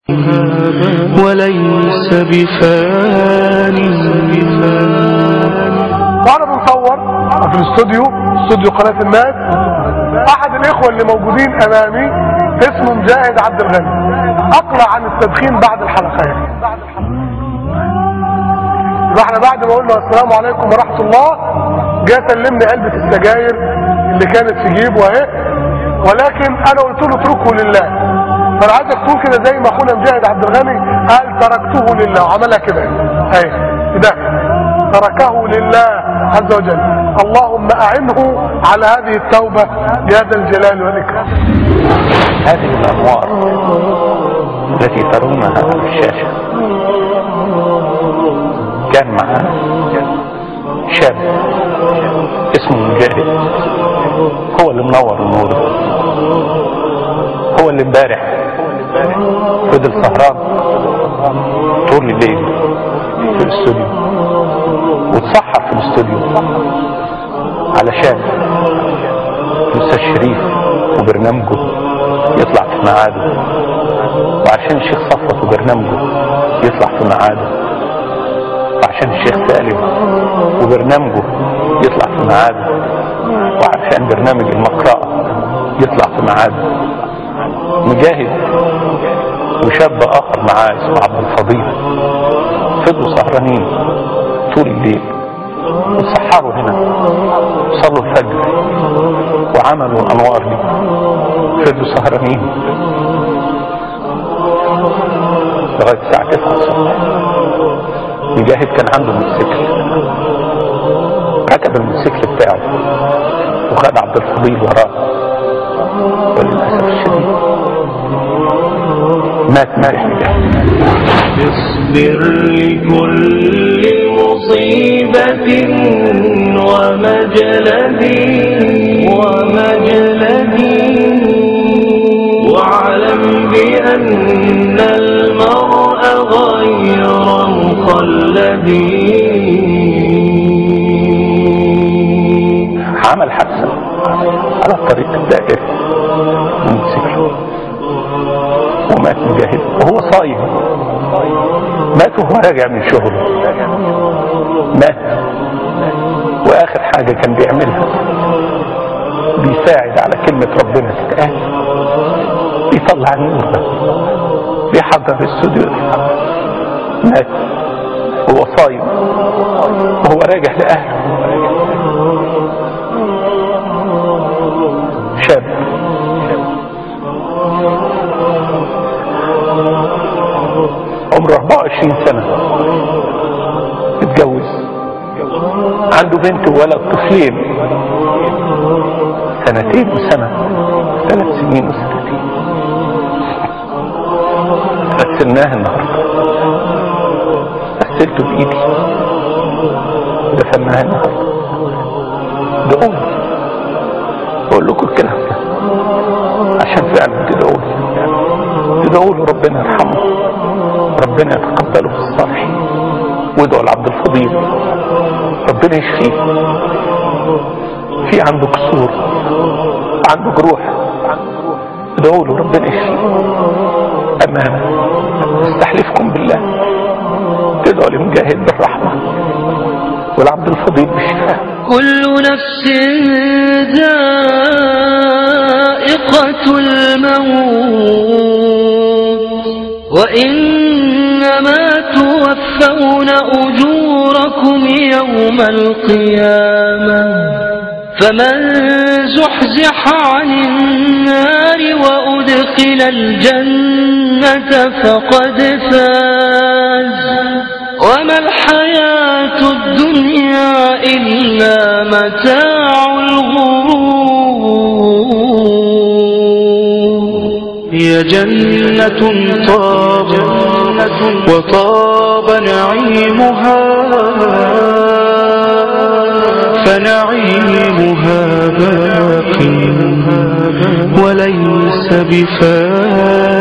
وليس بفاني وانا بنصور في الاستوديو استوديو قناة الناس احد الاخوة اللي موجودين امامي اسمه مجاهد عبد الغني اقرا عن التدخين بعد الحلقة يعني فاحنا بعد ما قلنا السلام عليكم ورحمة الله جاء سلمني علبة السجاير اللي كانت في جيبه اهي ولكن انا قلت له اتركه لله فانا عايزك تقول كده زي ما اخونا مجاهد عبد الغني قال تركته لله وعملها كده اهي ده تركه لله عز وجل اللهم اعنه على هذه التوبة يا ذا الجلال والاكرام هذه الأنوار التي ترونها في الشاشة كان معنا شاب اسمه مجاهد هو اللي منور النور هو اللي امبارح فضل سهران طول الليل في الاستوديو واتسحر في الاستوديو علشان الاستاذ شريف وبرنامجه يطلع في ميعاده وعشان الشيخ صفوت وبرنامجه يطلع في ميعاده وعشان الشيخ سالم وبرنامجه يطلع في ميعاده وعشان برنامج المقرأة يطلع في ميعاده مجاهد وشاب اخر معاه اسمه عبد الفضيل فضلوا سهرانين طول الليل وسحروا هنا صلوا الفجر وعملوا الانوار دي فضلوا سهرانين لغايه الساعه 9 الصبح مجاهد كان عنده موتوسيكل ركب الموتوسيكل بتاعه وخد عبد الفضيل وراه وللاسف الشديد مات امبارح مجاهد اصبر لكل مصيبة ومجلد ومجلد واعلم بأن المرء غير مخلد عمل حادثة على الطريق الدائري موتوسيكل ومات مجاهد وهو صايم مات وهو راجع من شغله مات واخر حاجة كان بيعملها بيساعد على كلمة ربنا تتقال بيطلع النور ده بيحضر الاستوديو ده مات وهو صايم وهو راجع لأهله شاب عمره 24 سنة اتجوز عنده بنت وولد طفلين سنتين وسنة ثلاث سنين وسنتين غسلناه النهاردة غسلته بإيدي دفناه النهاردة دعوه بقول لكم الكلام ده عشان فعلا تدعوا له تدعوا له ربنا يرحمه ربنا يتقبله في الصالحين وادعوا لعبد الفضيل ربنا يشفيه في عنده كسور عنده جروح ادعوا له ربنا يشفيه امانه استحلفكم بالله تدعوا لمجاهد بالرحمه ولعبد الفضيل بالشفاء كل نفس ذائقة الموت وإنما توفون أجوركم يوم القيامة فمن زحزح عن النار وأدخل الجنة فقد فاز وما الحياة الدنيا إلا متاع الغرور هي جنة طاب وطاب نعيمها فنعيمها باق وليس بفاني